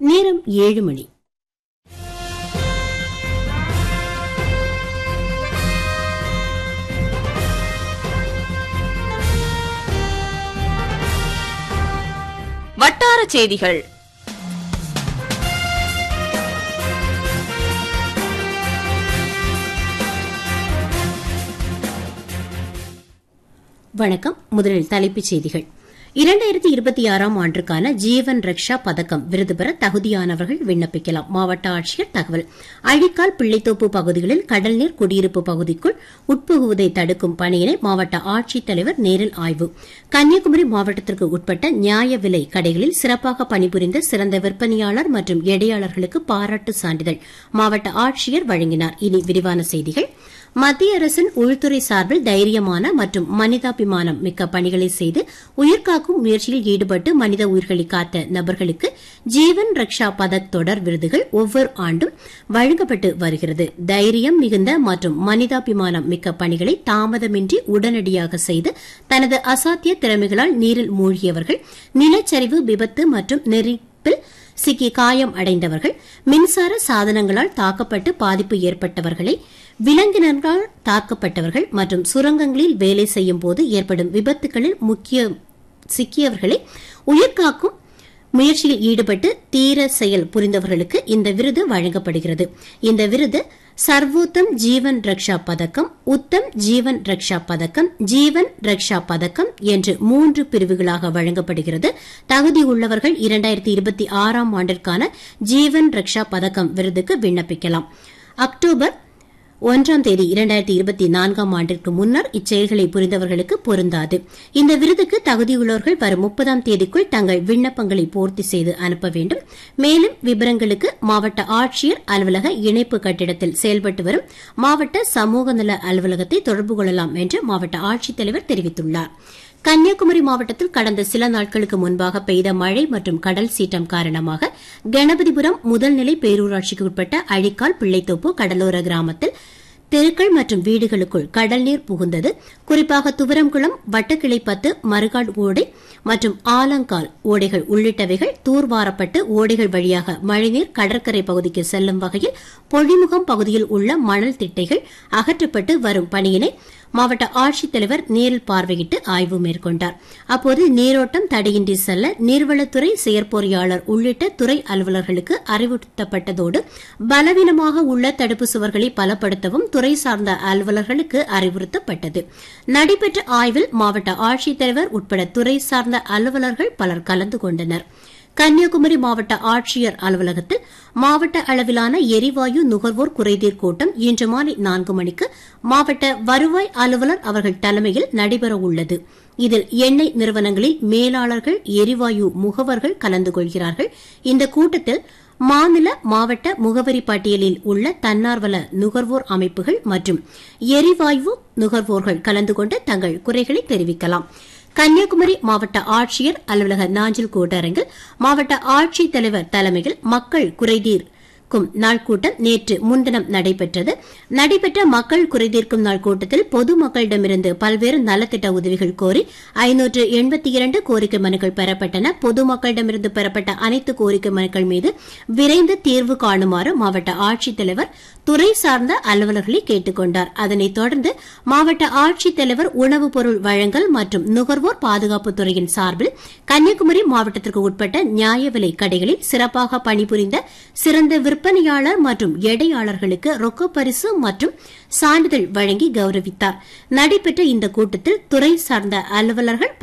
நேரம் ஏழு மணி வட்டார செய்திகள் வணக்கம் முதலில் தலைப்புச் செய்திகள் இரண்டாயிரத்தி இருபத்தி ஆறாம் ஆண்டுக்கான ஜீவன் ரக்ஷா பதக்கம் விருது பெற தகுதியானவர்கள் விண்ணப்பிக்கலாம் மாவட்ட ஆட்சியர் தகவல் அழிக்கால் பிள்ளைத்தோப்பு பகுதிகளில் கடல்நீர் குடியிருப்பு பகுதிக்குள் உட்புகுவதை தடுக்கும் பணியினை மாவட்ட ஆட்சித்தலைவர் நேரில் ஆய்வு கன்னியாகுமரி மாவட்டத்திற்கு உட்பட்ட நியாய விலை கடைகளில் சிறப்பாக பணிபுரிந்த சிறந்த விற்பனையாளர் மற்றும் எடையாளர்களுக்கு பாராட்டு சான்றிதழ் மாவட்ட ஆட்சியர் வழங்கினார் இனி விரிவான செய்திகள் மத்திய அரசின் உள்துறை சார்பில் தைரியமான மற்றும் மனிதாபிமானம் மிக்க பணிகளை செய்து உயிர்காக்கும் முயற்சியில் ஈடுபட்டு மனித உயிர்களை காத்த நபர்களுக்கு ஜீவன் ரக்ஷா பதக் தொடர் விருதுகள் ஒவ்வொரு ஆண்டும் வழங்கப்பட்டு வருகிறது தைரியம் மிகுந்த மற்றும் மனிதாபிமானம் மிக்க பணிகளை தாமதமின்றி உடனடியாக செய்து தனது அசாத்திய திறமைகளால் நீரில் மூழ்கியவர்கள் நிலச்சரிவு விபத்து மற்றும் நெருப்பில் சிக்கி காயம் அடைந்தவர்கள் மின்சார சாதனங்களால் தாக்கப்பட்டு பாதிப்பு ஏற்பட்டவர்களை விலங்கினர்களால் தாக்கப்பட்டவர்கள் மற்றும் சுரங்கங்களில் வேலை செய்யும் போது ஏற்படும் விபத்துகளில் முக்கிய சிக்கியவர்களை உயிர்காக்கும் முயற்சியில் ஈடுபட்டு தீர செயல் புரிந்தவர்களுக்கு இந்த விருது வழங்கப்படுகிறது இந்த விருது சர்வோத்தம் ஜீவன் ரக்ஷா பதக்கம் உத்தம் ஜீவன் ரக்ஷா பதக்கம் ஜீவன் ரக்ஷா பதக்கம் என்று மூன்று பிரிவுகளாக வழங்கப்படுகிறது தகுதி உள்ளவர்கள் இரண்டாயிரத்தி இருபத்தி ஆறாம் ஆண்டிற்கான ஜீவன் ரக்ஷா பதக்கம் விருதுக்கு விண்ணப்பிக்கலாம் அக்டோபர் ஒன்றாம் தேதி இரண்டாயிரத்தி இருபத்தி நான்காம் ஆண்டிற்கு முன்னர் இச்செயல்களை புரிந்தவர்களுக்கு பொருந்தாது இந்த விருதுக்கு தகுதியுள்ளவர்கள் வரும் முப்பதாம் தேதிக்குள் தங்கள் விண்ணப்பங்களை பூர்த்தி செய்து அனுப்ப வேண்டும் மேலும் விவரங்களுக்கு மாவட்ட ஆட்சியர் அலுவலக இணைப்பு கட்டிடத்தில் செயல்பட்டு வரும் மாவட்ட சமூக நல அலுவலகத்தை தொடர்பு கொள்ளலாம் என்று மாவட்ட ஆட்சித்தலைவர் தெரிவித்துள்ளார் கன்னியாகுமரி மாவட்டத்தில் கடந்த சில நாட்களுக்கு முன்பாக பெய்த மழை மற்றும் கடல் சீற்றம் காரணமாக கணபதிபுரம் முதல்நிலை பேரூராட்சிக்கு உட்பட்ட அழிக்கால் பிள்ளைத்தோப்பு கடலோர கிராமத்தில் தெருக்கள் மற்றும் வீடுகளுக்குள் கடல் நீர் புகுந்தது குறிப்பாக துவரம்குளம் வட்டக்கிளை பத்து மறுகால் ஓடை மற்றும் ஆலங்கால் ஓடைகள் உள்ளிட்டவைகள் தூர்வாரப்பட்டு ஓடைகள் வழியாக மழைநீர் கடற்கரை பகுதிக்கு செல்லும் வகையில் பொழிமுகம் பகுதியில் உள்ள மணல் திட்டைகள் அகற்றப்பட்டு வரும் பணியினை மாவட்ட ஆட்சித்தலைவர் நேரில் பார்வையிட்டு ஆய்வு மேற்கொண்டார் அப்போது நீரோட்டம் தடையின்றி செல்ல நீர்வளத்துறை செயற்பொறியாளர் உள்ளிட்ட துறை அலுவலர்களுக்கு அறிவுறுத்தப்பட்டதோடு பலவீனமாக உள்ள தடுப்பு சுவர்களை பலப்படுத்தவும் துறை சார்ந்த அலுவலர்களுக்கு அறிவுறுத்தப்பட்டது நடைபெற்ற ஆய்வில் மாவட்ட ஆட்சித்தலைவர் உட்பட துறை சார்ந்த அலுவலர்கள் பலர் கலந்து கொண்டனர் கன்னியாகுமரி மாவட்ட ஆட்சியர் அலுவலகத்தில் மாவட்ட அளவிலான எரிவாயு நுகர்வோர் குறைதீர் கூட்டம் இன்று மாலை நான்கு மணிக்கு மாவட்ட வருவாய் அலுவலர் அவர்கள் தலைமையில் நடைபெறவுள்ளது இதில் எண்ணெய் நிறுவனங்களில் மேலாளர்கள் எரிவாயு முகவர்கள் கலந்து கொள்கிறார்கள் இந்த கூட்டத்தில் மாநில மாவட்ட முகவரி பட்டியலில் உள்ள தன்னார்வல நுகர்வோர் அமைப்புகள் மற்றும் எரிவாயு நுகர்வோர்கள் கலந்து கொண்டு தங்கள் குறைகளை தெரிவிக்கலாம் கன்னியாகுமரி மாவட்ட ஆட்சியர் அலுவலக நாஞ்சில் கூட்டரங்கில் மாவட்ட ஆட்சித்தலைவர் தலைமையில் மக்கள் குறைதீர் நாள் கூட்டம் நேற்று முன்தினம் நடைபெற்றது நடைபெற்ற மக்கள் குறைதீர்க்கும் நாள் கூட்டத்தில் பொதுமக்களிடமிருந்து பல்வேறு நலத்திட்ட உதவிகள் கோரி ஐநூற்று எண்பத்தி இரண்டு கோரிக்கை மனுக்கள் பெறப்பட்டன பொதுமக்களிடமிருந்து பெறப்பட்ட அனைத்து கோரிக்கை மனுக்கள் மீது விரைந்து தீர்வு காணுமாறு மாவட்ட ஆட்சித்தலைவர் துறை சார்ந்த அலுவலர்களை கேட்டுக் கொண்டார் அதனைத் தொடர்ந்து மாவட்ட ஆட்சித்தலைவர் உணவுப் பொருள் வழங்கல் மற்றும் நுகர்வோர் பாதுகாப்புத் துறையின் சார்பில் கன்னியாகுமரி மாவட்டத்திற்கு உட்பட்ட நியாய விலை கடைகளில் சிறப்பாக பணிபுரிந்த சிறந்த விற்பனையாளர் மற்றும் எடையாளர்களுக்கு ரொக்கப் பரிசு மற்றும் சான்றிதழ் வழங்கி கௌரவித்தார் நடைபெற்ற இந்த கூட்டத்தில் துறை சார்ந்த அலுவலர்கள்